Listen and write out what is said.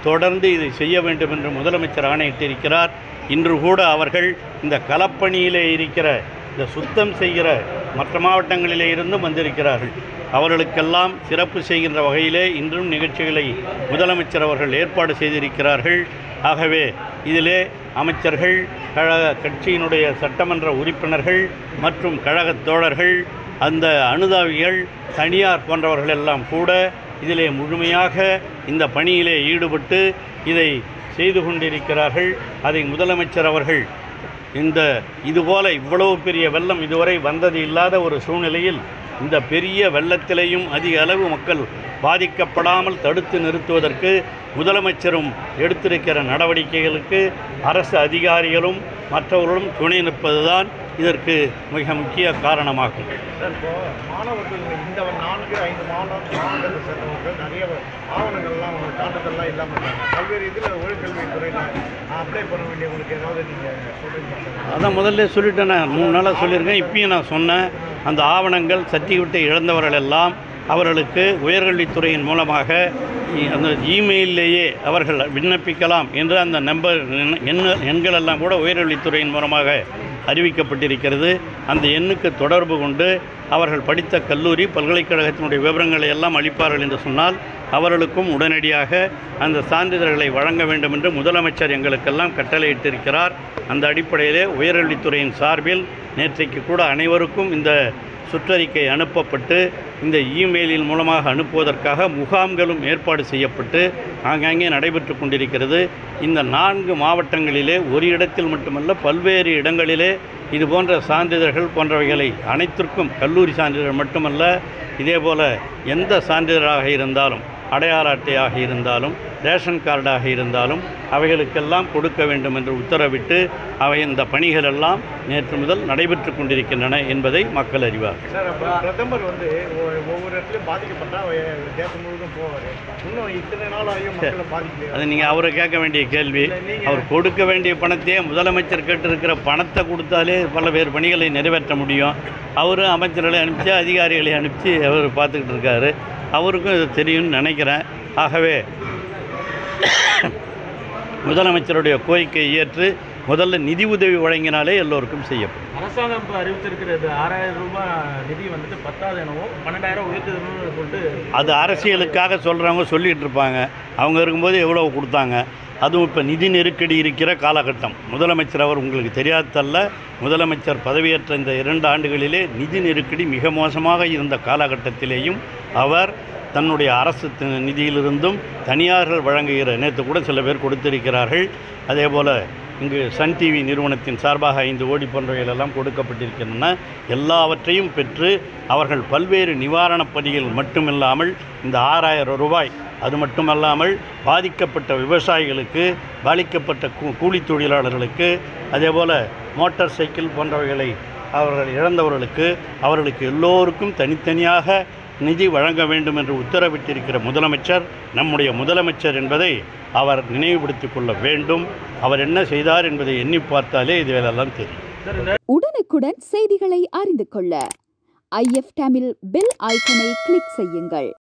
தொடர்ந்து இதை செய்ய வேண்டும் என்று முதலமைச்சர் ஆணையிட்டிருக்கிறார் இன்று கூட அவர்கள் இந்த களப்பணியிலே இருக்கிற இந்த சுத்தம் செய்கிற மற்ற மாவட்டங்களிலே இருந்தும் வந்திருக்கிறார்கள் அவர்களுக்கெல்லாம் சிறப்பு செய்கின்ற வகையிலே இன்றும் நிகழ்ச்சிகளை முதலமைச்சர் அவர்கள் ஏற்பாடு செய்திருக்கிறார்கள் ஆகவே இதிலே அமைச்சர்கள் கழக கட்சியினுடைய சட்டமன்ற உறுப்பினர்கள் மற்றும் கழகத் தோழர்கள் அந்த அனுதாவிகள் தனியார் போன்றவர்கள் எல்லாம் கூட இதிலே முழுமையாக இந்த பணியிலே ஈடுபட்டு இதை செய்து கொண்டிருக்கிறார்கள் அதை முதலமைச்சர் அவர்கள் இந்த இதுபோல இவ்வளவு பெரிய வெள்ளம் இதுவரை வந்தது இல்லாத ஒரு சூழ்நிலையில் இந்த பெரிய வெள்ளத்திலேயும் அதிக அளவு மக்கள் பாதிக்கப்படாமல் தடுத்து நிறுத்துவதற்கு முதலமைச்சரும் எடுத்திருக்கிற நடவடிக்கைகளுக்கு அரசு அதிகாரிகளும் மற்றவர்களும் துணை நிற்பதுதான் இதற்கு மிக முக்கிய காரணமாகும் சார் இப்போ மாணவர்கள் இந்த நான்கு ஐந்து மாவட்ட மாவட்டத்தை சேர்ந்தவர்கள் நிறைய ஆவணங்கள்லாம் அவங்க சான்றிதழ்லாம் இல்லாமல் இருக்காங்க பல்வேறு இதில் உயர்கல்வித்துறையில் அப்ளை பண்ண வேண்டியவங்களுக்கு ஏதாவது நீங்கள் சொல்லுங்க அதான் முதல்ல சொல்லிட்டேன் நான் மூணு நாளாக சொல்லியிருக்கேன் இப்பயும் நான் சொன்னேன் அந்த ஆவணங்கள் சர்டிஃபிகேட்டை இழந்தவர்கள் எல்லாம் அவர்களுக்கு உயர்கல்வித்துறையின் மூலமாக இ- அந்த இமெயிலேயே அவர்கள் விண்ணப்பிக்கலாம் என்று அந்த நம்பர் எண் எண்ண- எண்கள் எல்லாம் கூட உயர்கல்வித்துறையின் மூலமாக அறிவிக்கப்பட்டிருக்கிறது அந்த எண்ணுக்கு தொடர்பு கொண்டு அவர்கள் படித்த கல்லூரி பல்கலைக்கழகத்தினுடைய விவரங்களை எல்லாம் அளிப்பார்கள் என்று சொன்னால் அவர்களுக்கும் உடனடியாக அந்த சான்றிதழ்களை வழங்க வேண்டும் என்று முதலமைச்சர் எங்களுக்கெல்லாம் கட்டளையிட்டிருக்கிறார் அந்த அடிப்படையிலே உயர்கல்வித்துறையின் சார்பில் நேற்றைக்கு கூட அனைவருக்கும் இந்த சுற்றறிக்கை அனுப்பப்பட்டு இந்த இமெயிலின் மூலமாக அனுப்புவதற்காக முகாம்களும் ஏற்பாடு செய்யப்பட்டு ஆங்காங்கே நடைபெற்று கொண்டிருக்கிறது இந்த நான்கு மாவட்டங்களிலே ஒரு இடத்தில் மட்டுமல்ல பல்வேறு இடங்களிலே இது போன்ற சான்றிதழ்கள் போன்றவைகளை அனைத்திற்கும் கல்லூரி சான்றிதழ் மட்டுமல்ல இதேபோல எந்த சான்றிதழாக இருந்தாலும் அடையாள அட்டையாக இருந்தாலும் ரேஷன் கார்டாக இருந்தாலும் அவைகளுக்கெல்லாம் கொடுக்க வேண்டும் என்று உத்தரவிட்டு அவை இந்த பணிகள் எல்லாம் நேற்று முதல் நடைபெற்று கொண்டிருக்கின்றன என்பதை மக்கள் அறிவார் சார் அப்போ பிரதமர் வந்து ஒ- ஒவ்வொரு இடத்துலையும் பாதிக்கப்பட்டால் தேசம் முழுவதும் போவார் இன்னும் இத்தனை நாள் ஆகியும் மக்களை பாதிக்கலையா அது நீங்கள் அவரை கேட்க வேண்டிய கேள்வி அவர் கொடுக்க வேண்டிய பணத்தையே முதலமைச்சர் கேட்டிருக்கிற பணத்தை கொடுத்தாலே பல பேர் பணிகளை நிறைவேற்ற முடியும் அவரும் அமைச்சர்களை அனுப்பிச்சு அதிகாரிகளை அனுப்பிச்சு அவர் பார்த்துக்கிட்டு இருக்காரு அவருக்கும் இது தெரியும்னு நினைக்கிறேன் ஆகவே முதலமைச்சருடைய கோரிக்கையை ஏற்று முதல்ல நிதி உதவி வழங்கினாலே எல்லோருக்கும் செய்யப்படும் அரசாங்கம் இப்போ அறிவித்திருக்கிறது ஆறாயிரம் ரூபாய் நிதி வந்துட்டு பத்தாவது எனவும் பன்னெண்டாயிரம் உயர்த்தணும்னு சொல்லிட்டு அது அரசியலுக்காக சொல்கிறவங்க சொல்லிகிட்டு இருப்பாங்க அவங்க இருக்கும்போது எவ்வளோ கொடுத்தாங்க அதுவும் இப்போ நிதி நெருக்கடி இருக்கிற காலகட்டம் முதலமைச்சர் அவர் உங்களுக்கு தெரியாதல்ல முதலமைச்சர் பதவியேற்ற இந்த இரண்டு ஆண்டுகளிலே நிதி நெருக்கடி மிக மோசமாக இருந்த காலகட்டத்திலேயும் அவர் தன்னுடைய அரசு தி- நிதியிலிருந்தும் தனியார்கள் வழங்குகிற நேற்று கூட சில பேர் கொடுத்திருக்கிறார்கள் அதே போல் இங்கு சன் டிவி நிறுவனத்தின் சார்பாக ஐந்து கோடி போன்றவைகள் எல்லாம் கொடுக்கப்பட்டிருக்கின்றன எல்லாவற்றையும் பெற்று அவர்கள் பல்வேறு நிவாரணப் பணிகள் மட்டுமில்லாமல் இந்த ஆறாயிரம் ரூபாய் அது மட்டுமல்லாமல் பாதிக்கப்பட்ட விவசாயிகளுக்கு பாதிக்கப்பட்ட கூ கூலி தொழிலாளர்களுக்கு அதேபோல் மோட்டார் சைக்கிள் போன்றவைகளை அவர்கள் இழந்தவர்களுக்கு அவர்களுக்கு எல்லோருக்கும் தனித்தனியாக நிதி வழங்க வேண்டும் என்று உத்தரவிட்டிருக்கிற முதலமைச்சர் நம்முடைய முதலமைச்சர் என்பதை அவர் நினைவுபடுத்திக் கொள்ள வேண்டும் அவர் என்ன செய்தார் என்பதை எண்ணி பார்த்தாலே இதுவெல்லாம் தெரியும் சார் இந்த உடனுக்குடன் செய்திகளை அறிந்து கொள்ள ஐஎஃப் தமிழ் பெல் ஐக்கனை கிளிக் செய்யுங்கள்